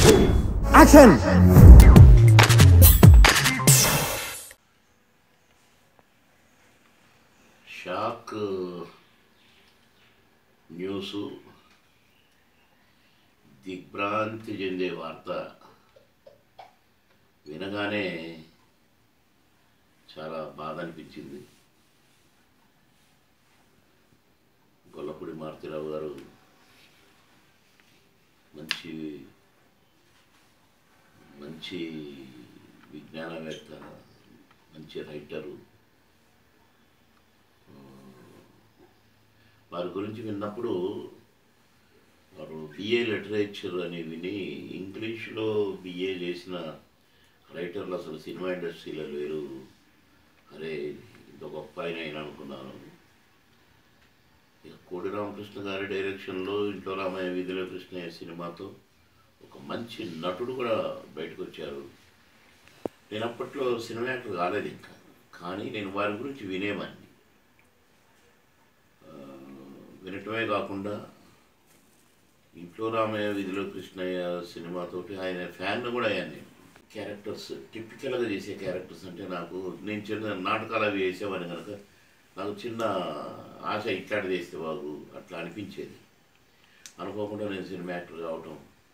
action shock news దిగ్భ్రాంతి చెందే వార్త వినగానే చాలా బాధ అనిపించింది గొల్లపూడి మారుతిరావు గారు మంచి మంచి విజ్ఞానవేత్త మంచి రైటరు వారి గురించి విన్నప్పుడు వారు బిఏ లిటరేచర్ అని విని ఇంగ్లీష్లో బిఏ చేసిన రైటర్లు అసలు సినిమా ఇండస్ట్రీలో లేరు అరే ఇంత గొప్ప ఆయన ఆయన అనుకున్నాను ఇక కోడి రామకృష్ణ గారి డైరెక్షన్లో ఇంట్లో రామయ్య వీధిలో కృష్ణయ్య సినిమాతో ఒక మంచి నటుడు కూడా బయటకు వచ్చారు నేను అప్పట్లో సినిమా యాక్టర్ కాలేదు ఇంకా కానీ నేను వారి గురించి వినేవాడిని ఆ, వినటమే కాకుండా ఇంట్లో రామయ్య వీధిలో కృష్ణయ్య సినిమాతోటి ఆయన ఫ్యాన్ కూడా అయ్యాను నేను క్యారెక్టర్స్ టిపికల్గా చేసే క్యారెక్టర్స్ అంటే నాకు నేను చిన్న నాటకాలు అవి వేసేవాడిని కనుక నాకు చిన్న ఆశ ఇట్లాంటి చేస్తే బాగు అట్లా అనిపించేది అనుకోకుండా నేను సినిమా యాక్టర్ కావటం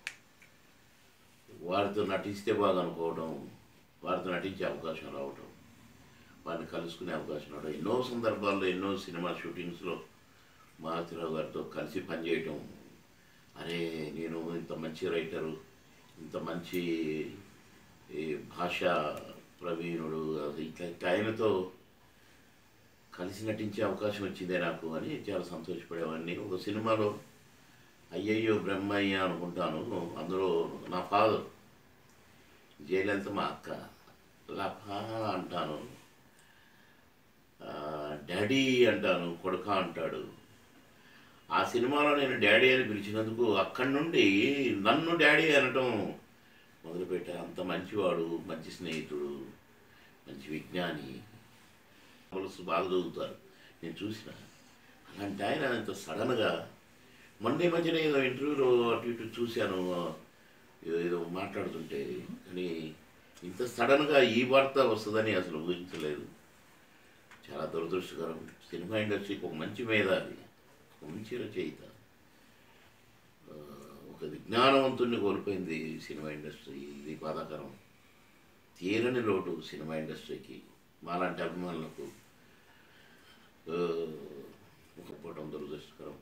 వారితో నటిస్తే బాగా అనుకోవడం వారితో నటించే అవకాశం రావటం వారిని కలుసుకునే అవకాశం రావడం ఎన్నో సందర్భాల్లో ఎన్నో సినిమా షూటింగ్స్లో మారుతిరావు గారితో కలిసి పనిచేయటం అరే నేను ఇంత మంచి రైటరు ఇంత మంచి ఈ భాషా ప్రవీణుడు అది ఇట్లా ఇట్లా ఆయనతో కలిసి నటించే అవకాశం వచ్చిందే నాకు అని చాలా సంతోషపడేవాడిని ఒక సినిమాలో అయ్యయ్యో బ్రహ్మయ్య అనుకుంటాను అందులో నా ఫాదర్ జయలలిత మా అక్క లఫా అంటాను ఆ, డాడీ అంటాను కొడుక అంటాడు ఆ సినిమాలో నేను డాడీ అని పిలిచినందుకు అక్కడి నుండి నన్ను డాడీ అనటం మొదలుపెట్టారు అంత మంచివాడు మంచి స్నేహితుడు మంచి విజ్ఞాని మనసు బాగా చదువుతారు నేను చూసిన అలాంటి ఆయన ఇంత సడన్గా మొన్న ఈ మధ్యన ఏదో ఇంటర్వ్యూలో అటు ఇటు చూశాను ఏదో ఏదో మాట్లాడుతుంటే కానీ ఇంత సడన్గా ఈ వార్త వస్తుందని అసలు ఊహించలేదు చాలా దురదృష్టకరం సినిమా ఇండస్ట్రీకి ఒక మంచి మేధావి ఒక మంచి రచయిత ఆ, ఒక విజ్ఞానవంతుడిని కోల్పోయింది సినిమా ఇండస్ట్రీ ఇది బాధాకరం తీరని లోటు సినిమా ఇండస్ట్రీకి మాలాంటి అభిమానులకు ఆ, కోల్పోవడం దురదృష్టకరం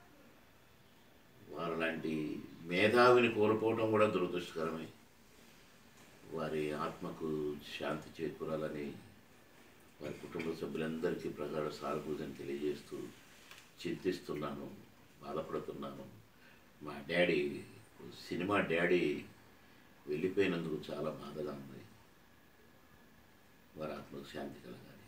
వారు లాంటి మేధావిని కోల్పోవడం కూడా దురదృష్టకరమే వారి ఆత్మకు శాంతి చేకూరాలని వారి కుటుంబ సభ్యులందరికీ ప్రగాఢ సానుభూతిని తెలియజేస్తూ చింతిస్తున్నాను బాధపడుతున్నాను మా డాడీ సినిమా డాడీ వెళ్ళిపోయినందుకు చాలా బాధగా ఉంది వారి ఆత్మకు శాంతి కలగాలి